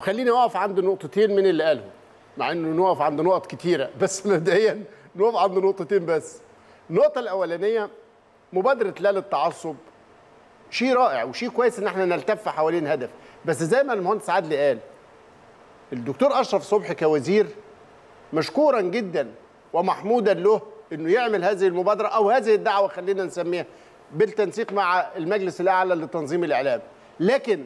خليني اقف عند نقطتين من اللي قالهم مع انه نقف عند نقط كتيره بس مبدئيا نقف عند نقطتين بس النقطه الاولانيه مبادره لا للتعصب شيء رائع وشيء كويس ان احنا نلتف حوالين هدف بس زي ما المهندس عادل قال الدكتور اشرف صبحي كوزير مشكورا جدا ومحمودا له انه يعمل هذه المبادره او هذه الدعوه خلينا نسميها بالتنسيق مع المجلس الاعلى لتنظيم الاعلام لكن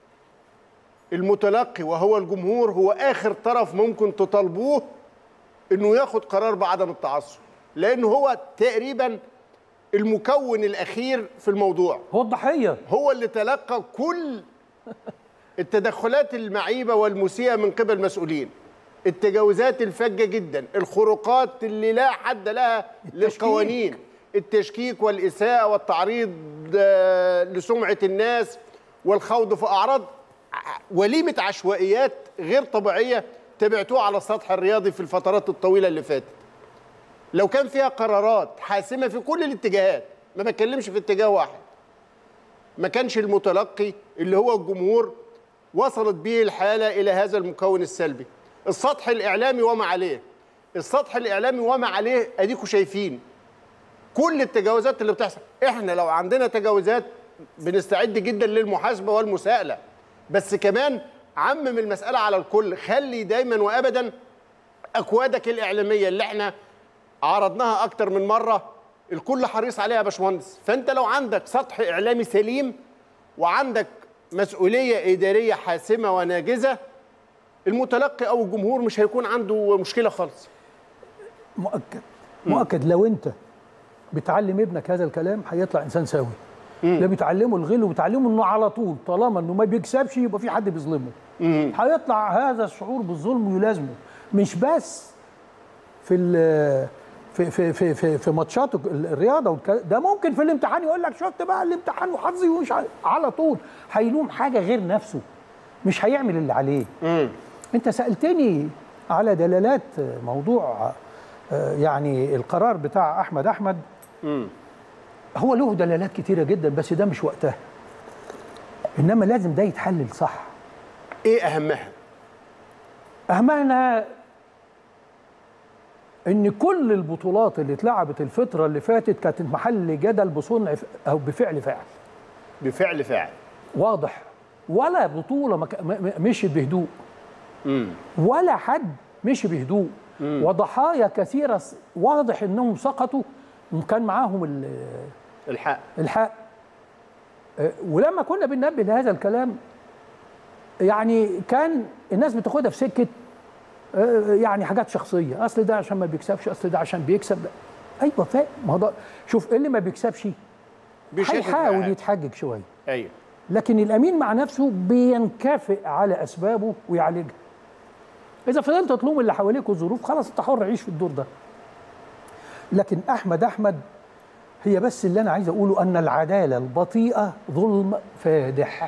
المتلقي وهو الجمهور هو اخر طرف ممكن تطالبوه انه ياخد قرار بعدم التعصب لانه هو تقريبا المكون الاخير في الموضوع هو الضحيه هو اللي تلقى كل التدخلات المعيبه والمسيئه من قبل مسؤولين التجاوزات الفجه جدا الخروقات اللي لا حد لها للقوانين التشكيك والاساءه والتعريض آه، لسمعه الناس والخوض في اعراض ع- وليمه عشوائيات غير طبيعيه تبعتوها على السطح الرياضي في الفترات الطويله اللي فاتت لو كان فيها قرارات حاسمه في كل الاتجاهات ما بتكلمش في اتجاه واحد ما كانش المتلقي اللي هو الجمهور وصلت به الحالة إلى هذا المكون السلبي السطح الإعلامي وما عليه السطح الإعلامي وما عليه أديكوا شايفين كل التجاوزات اللي بتحصل إحنا لو عندنا تجاوزات بنستعد جدا للمحاسبة والمساءلة بس كمان عمم المسألة على الكل خلي دايما وأبدا أكوادك الإعلامية اللي إحنا عرضناها أكتر من مرة الكل حريص عليها يا باشمهندس فأنت لو عندك سطح إعلامي سليم وعندك مسؤولية إدارية حاسمة وناجزة المتلقي أو الجمهور مش هيكون عنده مشكلة خالص مؤكد مؤكد لو انت بتعلم ابنك هذا الكلام هيطلع انسان سوي لا بتعلمه الغل وبتعلمه انه على طول طالما انه ما بيكسبش يبقى في حد بيظلمه هيطلع هذا الشعور بالظلم ويلازمه مش بس في ال في في في في, في ماتشات الرياضه والك- ده ممكن في الامتحان يقول لك شفت بقى الامتحان وحظي ومش عارف- على طول هيلوم حاجه غير نفسه مش هيعمل اللي عليه انت سالتني على دلالات موضوع آه، يعني القرار بتاع احمد احمد هو له دلالات كتيره جدا بس ده مش وقتها انما لازم ده يتحلل صح إيه أهمها؟ اهمها ان كل البطولات اللي اتلعبت الفتره اللي فاتت كانت محل جدل بصنع ف- او بفعل فاعل بفعل فاعل واضح ولا بطوله ما ك- م- م- مشيت بهدوء ولا حد مشي بهدوء وضحايا كثيره س- واضح انهم سقطوا وكان معاهم ال- الحق الحق آه، ولما كنا بننبه لهذا الكلام يعني كان الناس بتاخدها في سكه آه، يعني حاجات شخصيه اصل ده عشان ما بيكسبش اصل ده عشان بيكسب ايوه فاهم ما هو ده شوف اللي ما بيكسبش بيشدد هيحاول معاك. يتحجج شويه أيوه لكن الامين مع نفسه بينكفئ على اسبابه ويعالجها اذا فضلت تلوم اللي حواليك والظروف خلاص انت حر عيش في الدور ده لكن احمد احمد هي بس اللي انا عايز اقوله ان العداله البطيئه ظلم فادح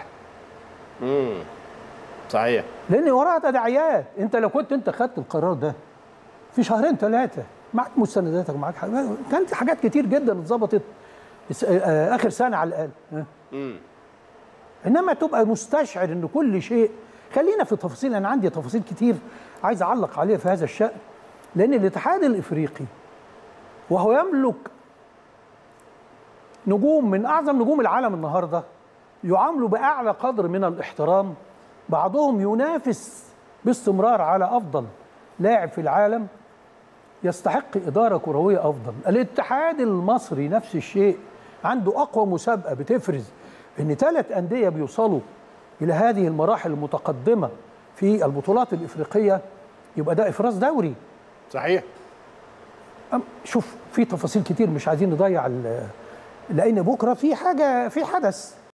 صحيح لان وراها تداعيات انت لو كنت انت خدت القرار ده في شهرين ثلاثه معك مستنداتك ومعك حاجات كانت حاجات كتير جدا اتظبطت الس- آه، اخر سنه على الاقل ها؟ انما تبقى مستشعر ان كل شيء خلينا في تفاصيل انا عندي تفاصيل كتير عايز اعلق عليها في هذا الشان لان الاتحاد الافريقي وهو يملك نجوم من اعظم نجوم العالم النهارده يعاملوا باعلى قدر من الاحترام بعضهم ينافس باستمرار على افضل لاعب في العالم يستحق اداره كرويه افضل الاتحاد المصري نفس الشيء عنده اقوى مسابقه بتفرز ان ثلاث انديه بيوصلوا الى هذه المراحل المتقدمه في البطولات الافريقيه يبقى ده افراز دوري صحيح أم- شوف في تفاصيل كتير مش عايزين نضيع ال- لان بكره في حاجه في حدث